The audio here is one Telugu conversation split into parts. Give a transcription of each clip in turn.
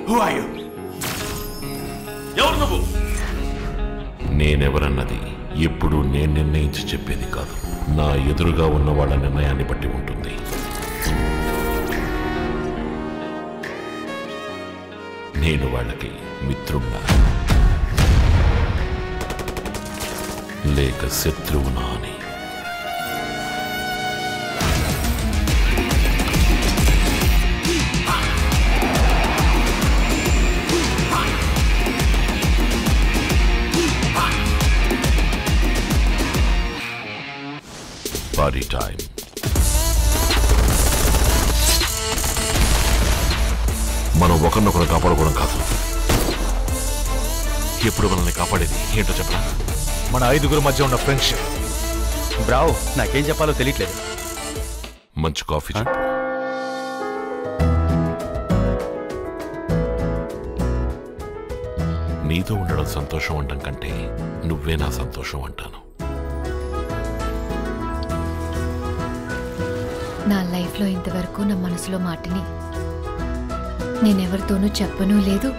Who are you? ఎవరు నువ్వు నేనెవరన్నది ఎప్పుడు నేను నిర్ణయించి చెప్పేది కాదు నా ఎదురుగా ఉన్న వాళ్ళ నిర్ణయాన్ని బట్టి ఉంటుంది నేను వాళ్ళకి మిత్రున్నా లేక శత్రువునా అని పార్టీ టైం మనం ఒకరినొకరు కాపాడుకోవడం కాదు ఎప్పుడు మనల్ని కాపాడేది ఏంటో చెప్పరా మన ఐదుగురు మధ్య ఉన్న ఫ్రెండ్షిప్ బ్రావ్ నాకేం చెప్పాలో తెలియట్లేదు మంచి కాఫీ చెప్పు నీతో ఉండడం సంతోషం అంటాం కంటే నువ్వే నా సంతోషం అంటాను నా లైఫ్లో ఇంతవరకు నా మనసులో మాటని నేనెవరితోనూ చెప్పను లేదు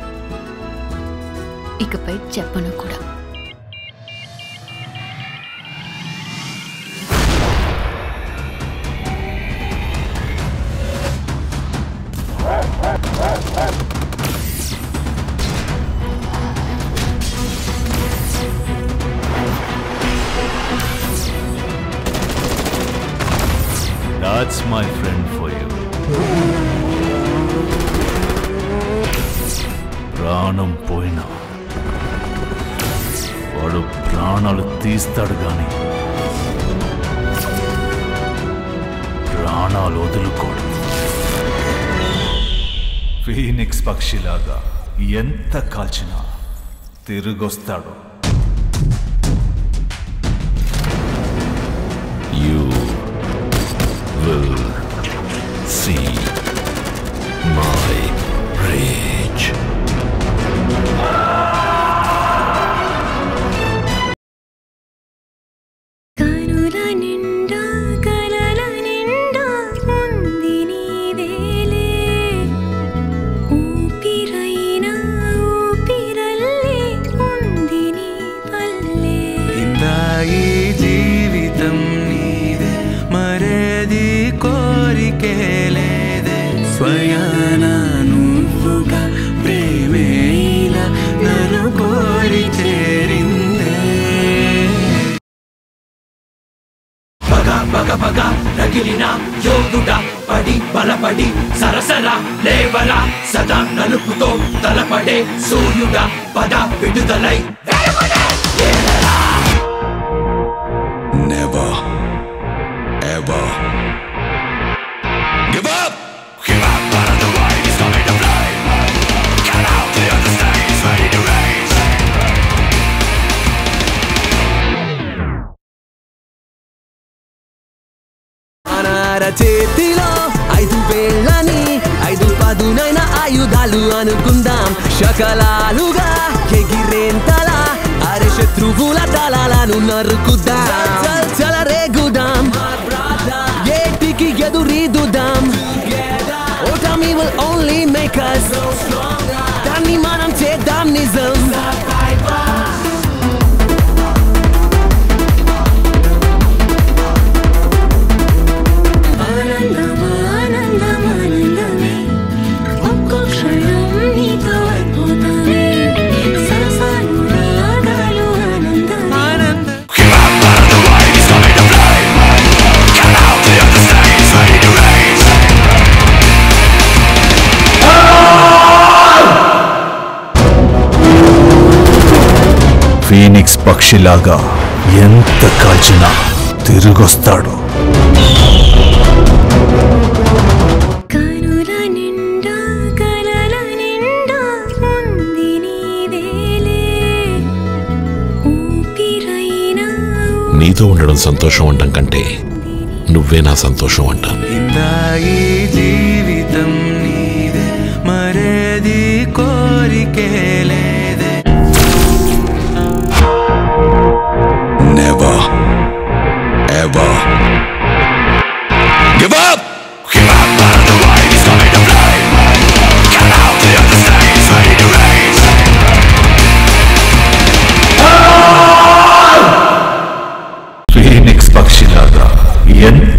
ఇకపై చెప్పను కూడా that's my friend for you ప్రాణం పోయినా వాడు ప్రాణాలు తీస్తాడు గాని ప్రాణాలు వదులుకోడు ఫీనిక్స్ పక్షిలాగా ఎంత కాల్చినా తిరిగొస్తాడు You will see my rage. కనుల నిండా కలల నిండా ఉంది నీవేలే ఊపిరైన ఊపిరల్లే ఉంది నీ పల్లె ఇందా ఈ జీవితం నీదే మరేది కోరికే లేదే స్వయాన నువ్వుగా ప్రేమే ఇలా నన్ను కోరి చేరిందే పగ పగ పగ రగిలిన యోధుడ పడి బలపడి సరసర లేవరా సదా నలుపుతో తలపడే సూర్యుడ పద విడుదలై Never, ever give up. Give up, out of the way, it's coming to play. Get out, the other stage, ready to race. అనార చేతిలో ఐదు వేళ్ళని ఐదు పదునైన ఆయుధాలు అనుకుందాం శకలాలుగా ఎగిరేంతలా అరే శత్రువుల దళాలను నరుకుదాం చల్ చల రేగుదాం ఏటికి ఎదురీదుదాం ఓటమి will only make us దాన్ని మనం చేద్దాం నిజం ఆనందం ఆనందం ఆనందమే ఒక్కో క్షణం నీతో అయిపోతానే సరసాలు రాగాలు ఆనందం Give up, out of the way, it's coming to play. Get out, the other stage, ready to race. Phoenix పక్షిలాగా ఎంత కాల్చినా తిరిగొస్తాడు కనుల నిండా కలల నిండా ఉంది నీవేలే ఊపిరైన నీతో ఉండడం సంతోషం అంటాం కంటే నువ్వే నా సంతోషం అంటాను ఇందా ఈ జీవితం నీదే మరేది కోరికే లేదే Never, ever give up. Give up, out of the way, it's coming to play. Get out, the other stage,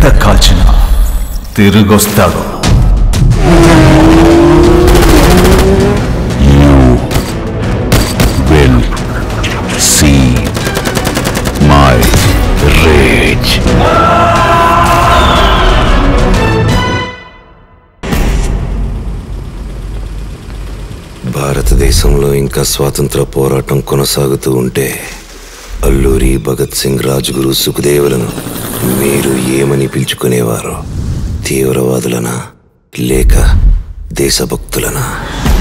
ఎంత కాల్చినా తిరిగొస్తాడు విల్ సీ మై రేజ్ భారతదేశంలో ఇంకా స్వాతంత్ర పోరాటం కొనసాగుతూ ఉంటే అల్లూరి భగత్ సింగ్ రాజ్గురు సుఖదేవులను మీరు ఏమని పిలుచుకునేవారు తీవ్రవాదులనా లేక దేశభక్తులనా